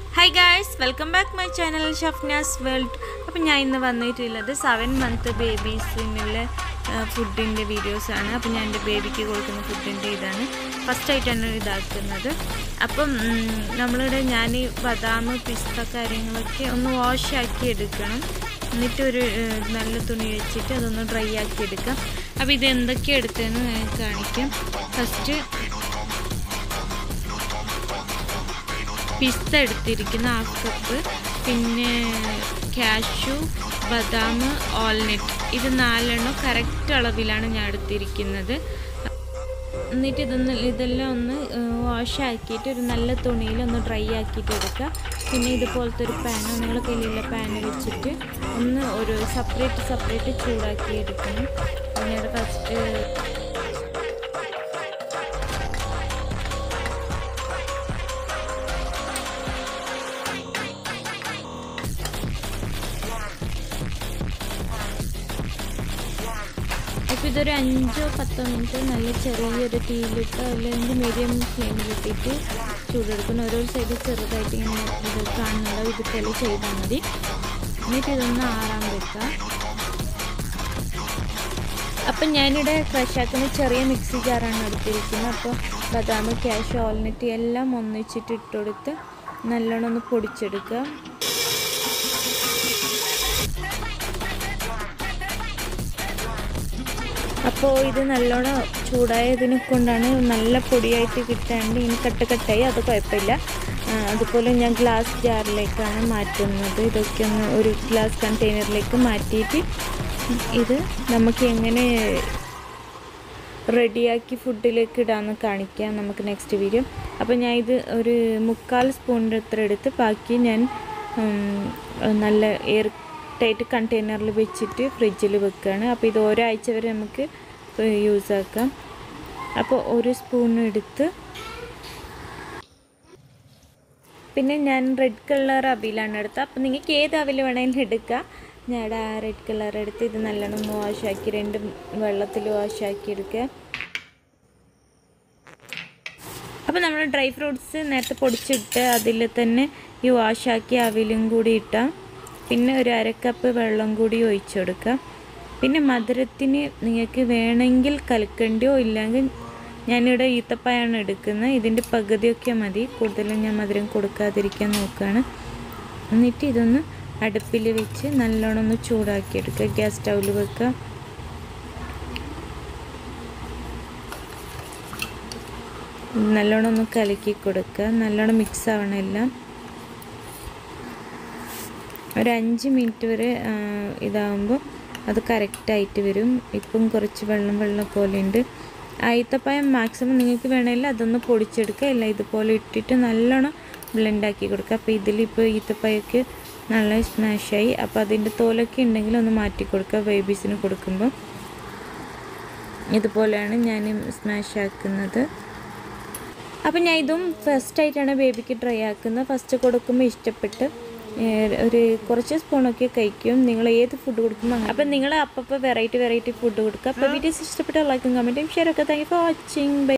hi guys welcome back my channel Shafnaz world അപ്പം ഞാൻ ഇന്ന് വന്നിട്ടുള്ളത് സെവൻ മന്ത് ബേബീസിനുള്ള ഫുഡിൻ്റെ വീഡിയോസാണ് അപ്പം ഞാൻ എൻ്റെ ബേബിക്ക് കൊടുക്കുന്ന ഫുഡിൻ്റെ ഇതാണ് ഫസ്റ്റായിട്ടാണ് ഇതാക്കുന്നത് അപ്പം ഉം, നമ്മളിവിടെ ഞാൻ ഈ ബദാം പിസ്ത കാര്യങ്ങളൊക്കെ ഒന്ന് വാഷ് ആക്കി എടുക്കണം എന്നിട്ടൊരു ഏഹ്, നല്ല തുണി വെച്ചിട്ട് അതൊന്ന് ഡ്രൈ ആക്കി എടുക്കാം അപ്പോൾ ഇത് എന്തൊക്കെ എടുത്തതെന്ന് ഞാൻ കാണിക്കാം ഫസ്റ്റ് പിസ്ത എടുത്തിരിക്കുന്ന ഹാഫ് കപ്പ് പിന്നെ കാഷ്യൂ ബദാം ഓൾനെറ്റ് ഇത് നാലെണ്ണം കറക്റ്റ് അളവിലാണ് ഞാൻ എടുത്തിരിക്കുന്നത് എന്നിട്ട് ഇതൊന്ന് ഇതെല്ലാം ഒന്ന് വാഷ് ആക്കിയിട്ട് ഒരു നല്ല തുണിയിൽ ഒന്ന് ഡ്രൈ ആക്കിയിട്ട് എടുക്കുക പിന്നെ ഇതുപോലത്തെ ഒരു പാനോ നിങ്ങളുടെ കയ്യിലുള്ള പാൻ വെച്ചിട്ട് ഒന്ന് ഒരു സെപ്പറേറ്റ് സെപ്പറേറ്റ് ചൂടാക്കി എടുക്കണം പിന്നീട് ഫസ്റ്റ് അപ്പോൾ ഇതൊരു അഞ്ചോ പത്തോ മിനിറ്റ് നല്ല ചെറിയൊരു തീയിലിട്ട് അല്ലെങ്കിൽ മീഡിയം ഫ്ലെയിമിലിട്ടിട്ട് ചൂടെടുക്കണം ഓരോ സൈഡ് ചെറുതായിട്ട് ഇങ്ങനെ ഇത് കാണുന്നുണ്ടോ ഇതുപോലെ ചെയ്താൽ മതി എന്നിട്ട് ഇതൊന്ന് ആറാൻ വെക്കുക അപ്പം ഞാനിവിടെ ക്രഷാക്കുന്ന ചെറിയ മിക്സി ജാറാണ് എടുത്തിരിക്കുന്നത് അപ്പോൾ ബദാം ക്യാഷ് ഓൾനെറ്റ് എല്ലാം ഒന്നിച്ചിട്ട് ഇട്ടുകൊടുത്ത് നല്ലോണം ഒന്ന് പൊടിച്ചെടുക്കുക അപ്പോൾ ഇത് നല്ലോണം ചൂടായതിനെ കൊണ്ടാണ് നല്ല പൊടിയായിട്ട് കിട്ടാണ്ട് ഇനി കട്ട് കട്ടായി അത് കുഴപ്പമില്ല ആ, അതുപോലെ ഞാൻ ഗ്ലാസ് ജാറിലേക്കാണ് മാറ്റുന്നത് ഇതൊക്കെ ഒന്ന് ഒരു ഗ്ലാസ് കണ്ടെയ്നറിലേക്ക് മാറ്റിയിട്ട് ഇത് നമുക്ക് എങ്ങനെ റെഡിയാക്കി ഫുഡിലേക്ക് ഇടാമെന്ന് കാണിക്കാം നമുക്ക് നെക്സ്റ്റ് വീഡിയോ അപ്പോൾ ഞാൻ ഇത് ഒരു മുക്കാൽ സ്പൂണിൻ്റെ അത്ര എടുത്ത് ബാക്കി ഞാൻ ഉം, നല്ല എയർ ടൈറ്റ് കണ്ടെയ്നറിൽ വെച്ചിട്ട് ഫ്രിഡ്ജിൽ വെക്കുകയാണ് അപ്പോൾ ഇത് ഒരാഴ്ച വരെ നമുക്ക് യൂസ് ആക്കാം അപ്പോൾ ഒരു സ്പൂൺ എടുത്ത് പിന്നെ ഞാൻ റെഡ് കളർ അവിലാണ് എടുത്തത് അപ്പോൾ നിങ്ങൾക്ക് ഏത് അവിൽ വേണമെങ്കിലും എടുക്കാം ഞാൻ ആ റെഡ് കളർ എടുത്ത് ഇത് നല്ലോണം വാഷാക്കി രണ്ട് വെള്ളത്തിൽ വാഷാക്കി എടുക്കുക അപ്പോൾ നമ്മൾ ഡ്രൈ ഫ്രൂട്ട്സ് നേരത്തെ പൊടിച്ചിട്ട് അതിൽ തന്നെ ഈ വാഷാക്കി അവിലും കൂടി ഇട്ടാം പിന്നെ ഒരു അരക്കപ്പ് വെള്ളം കൂടി ഒഴിച്ചു കൊടുക്കുക പിന്നെ മധുരത്തിന് നിങ്ങൾക്ക് വേണമെങ്കിൽ കൽക്കണ്ടിയോ ഇല്ലെങ്കിൽ ഞാനിവിടെ ഈത്തപ്പായാണ് എടുക്കുന്നത് ഇതിൻ്റെ പകുതിയൊക്കെ മതി കൂടുതലും ഞാൻ മധുരം കൊടുക്കാതിരിക്കാൻ നോക്കുകയാണ് എന്നിട്ട് ഇതൊന്ന് അടുപ്പിൽ വെച്ച് നല്ലോണം ഒന്ന് ചൂടാക്കി എടുക്കുക ഗ്യാസ് സ്റ്റൗവിൽ വെക്കുക നല്ലോണം ഒന്ന് കലക്കി കൊടുക്കുക നല്ലോണം മിക്സ് ആവണം എല്ലാം ഒരു അഞ്ച് മിനിറ്റ് വരെ ആ, ഇതാകുമ്പോൾ അത് കറക്റ്റായിട്ട് വരും ഇപ്പം കുറച്ച് വെള്ളം വെള്ളം പോലെ ഉണ്ട് അയിത്തപ്പായം മാക്സിമം നിങ്ങൾക്ക് വേണമെങ്കിൽ അതൊന്ന് പൊടിച്ചെടുക്കുക അല്ല ഇതുപോലെ ഇട്ടിട്ട് നല്ലോണം ബ്ലെൻഡാക്കി കൊടുക്കുക അപ്പോൾ ഇതിലിപ്പോൾ ഈത്തപ്പായൊക്കെ നല്ല സ്മാഷായി അപ്പോൾ അതിൻ്റെ തോലൊക്കെ ഉണ്ടെങ്കിൽ ഒന്ന് മാറ്റി കൊടുക്കുക ബേബീസിന് കൊടുക്കുമ്പോൾ ഇതുപോലെയാണ് ഞാൻ സ്മാഷ് ആക്കുന്നത് അപ്പം ഞാൻ ഇതും ഫസ്റ്റ് ആയിട്ടാണ് ബേബിക്ക് ട്രൈ ആക്കുന്നത് ഫസ്റ്റ് കൊടുക്കുമ്പോൾ ഇഷ്ടപ്പെട്ട് ഏഹ് ഒരു കുറച്ച് സ്പൂണൊക്കെ കഴിക്കും നിങ്ങൾ ഏത് ഫുഡ് കൊടുക്കുമ്പോൾ അങ്ങനെ അപ്പം നിങ്ങൾ അപ്പോൾ വെറൈറ്റി വെറൈറ്റി ഫുഡ് കൊടുക്കുക അപ്പോൾ വീഡിയോസ് ഇഷ്ടപ്പെട്ട ലൈക്കും കമൻറ്റും ഷെയർ ഒക്കെ thank you for watching by